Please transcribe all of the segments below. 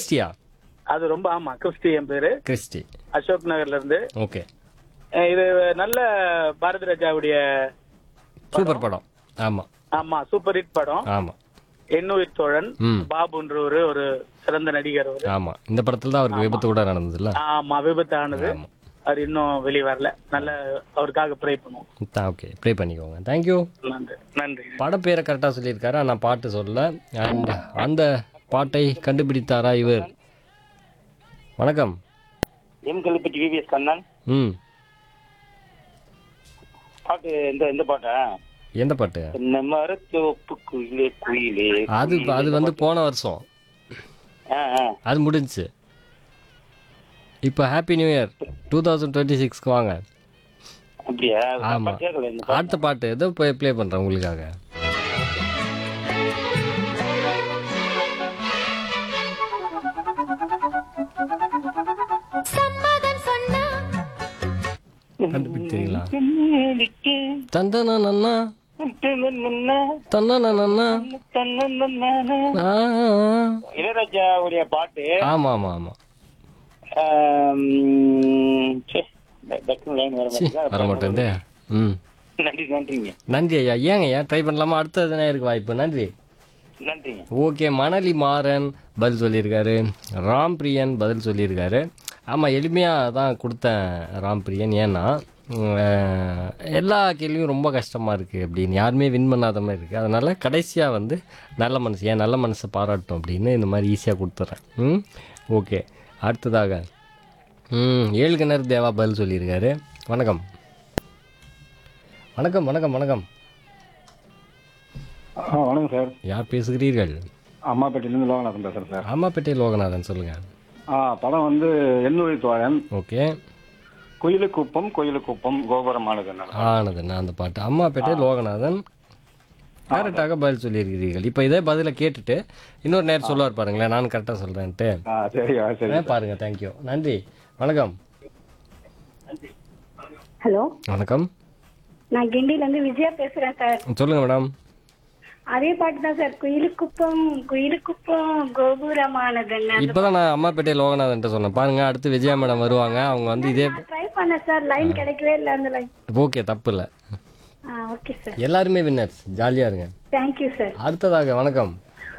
Chrystia அது ரொம்ப ஆமா கிறிஸ்டி என் பேரு கிறிஸ்டி அசோக் நகர்ல இருந்து ஓகே அஹ் இது நல்ல பாரதி ராஜாவுடைய சூப்பர் படம் ஆமா ஆமா சூப்பர் ஹிட் படம் ஆமா எண்ணுயிர் தோழன் ம் பாபுன்றவரு ஒரு சிறந்த நடிகர் அவரு ஆமா இந்த படத்துல தான் அவருக்கு விபத்து கூட நடந்ததுல்ல ஆமா விபத்து ஆனது ஆமா அவர் இன்னும் வெளியே வரல நல்ல அவருக்காக ப்ரே பண்ணுவோம் ஓகே ப்ளே பண்ணிக்கோங்க தேங்க்யூ நன்றி நன்றி படம் பேரை கரெக்டாக சொல்லியிருக்காரு ஆனால் பாட்டு சொல்லல அண்ட் அந்த பாட்டை கண்டுபிடித்தாரா இவர் வணக்கம் எம் கல்விப்பட்டி விவிஎஸ் கண்ணன் ம் பாட்டு இந்த இந்த பாட்டா எந்த பாட்டு இந்த மரத்தோப்பு குயிலே குயிலே அது அது வந்து போன வருஷம் ஆ, ஆ. அது முடிஞ்சுச்சு இப்போ happy new year two thousand twenty சிக்ஸ்க்கு வாங்க அப்படியா ஆமா. கேட்கல இந்த பாட்டு. அடுத்த பாட்டு ஏதோ போய் ப்ளே பண்ணுறேன் உங்களுக்காக சம்மதம் சொன்னா கண்டுபிடிச்சிங்களா கண்ணுக்கு தந்தனா நன்னா தன்னன்னா, தன்னா நன்னா தன்னன்னா. ஆ இளையராஜாவுடைய பாட்டு ஆமாம் ஆமாம் ஆமாம் ஆம், ச்சே, டக் டக்குனு line வர மாட்டேங்குதா? வர மாட்டேங்குதே ம் நன்றி நன்றிங்க நன்றி ஐயா ஏங்க ஐயா ட்ரை பண்ணலாமா அடுத்தது என்ன இருக்கு வாய்ப்பு நன்றி நன்றிங்க ஓகே மணலி மாறன் பதில் சொல்லியிருக்காரு ராம் பிரியன் பதில் சொல்லியிருக்காரு ஆமாம் எளிமையாக தான் கொடுத்தேன் ராம் பிரியன் ஏன்னா உம், அஹ், எல்லா கேள்வியும் ரொம்ப கஷ்டமாக இருக்குது அப்படின்னு யாருமே வின் பண்ணாத மாதிரி இருக்குது அதனால் கடைசியாக வந்து நல்ல மனசு ஏன் நல்ல மனசை பாராட்டும் அப்படின்னு இந்த மாதிரி ஈஸியாக கொடுத்துட்றேன் ம் ஓகே அடுத்ததாக ம் ஏழு கிணறு தேவா பதில் சொல்லியிருக்காரு வணக்கம் வணக்கம் வணக்கம் வணக்கம் ஆ வணக்கம் சார் யார் பேசுகிறீர்கள் அம்மாப்பேட்டையிலேருந்து லோகநாதன் பேசுகிறேன் சார் அம்மாப்பேட்டை லோகநாதன் சொல்லுங்கள் ஆ படம் வந்து எண்ணூரி தோழன் ஓகே குயிலுக்குப்பம் குயிலுக்குப்பம் கோபுரமானது ஆனது நான் அந்த பாட்டு அம்மாப்பேட்டை லோகநாதன் கரெக்டாக பதில் சொல்லியிருக்கிறீர்கள் இப்போ இதே பதிலை கேட்டுட்டு இன்னொரு நேரம் சொல்லுவார் பாருங்களேன் நான் கரெக்டாக சொல்கிறேன்ட்டு ஆ சரி ஆ சரி பாருங்க தேங்க்யூ நன்றி வணக்கம் ஹலோ வணக்கம் நான் கிண்டில இருந்து விஜயா பேசுறேன் சார் சொல்லுங்கள் மேடம் அதே பாட்டு தான் சார் குயிலுக்குப்பம் குயிலுக்குப்பம் கோபுரமானதுன்னு இப்போ தான் நான் அம்மாப்பேட்டை லோகநாதன்ட்ட சொன்னேன் பாருங்க அடுத்து விஜயா மேடம் வருவாங்க அவங்க வந்து இதே ட்ரை பண்ணேன் சார் லைன் கிடைக்கவே இல்லை அந்த லைன் ஓகே தப்பு இல்லை ஆ ஓகே சார் எல்லாருமே வின்னர்ஸ் ஜாலியாக இருங்க தேங்க்யூ சார் அடுத்ததாக வணக்கம்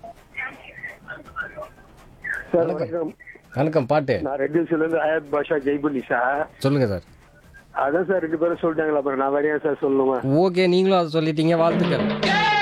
சார் வணக்கம் வணக்கம் பாட்டு நான் ரெட் ஹில்ஸ்ல இருந்து அயத் பாஷா ஜெய்புல்லி சார் சொல்லுங்க சார் அதான் சார் ரெண்டு பேரும் சொல்லிட்டாங்களா அப்புறம் நான் வேறையா சார் சொல்லணுமா ஓகே நீங்களும் அதை சொல்லிட்டீங்க வாழ்த்துக்கள்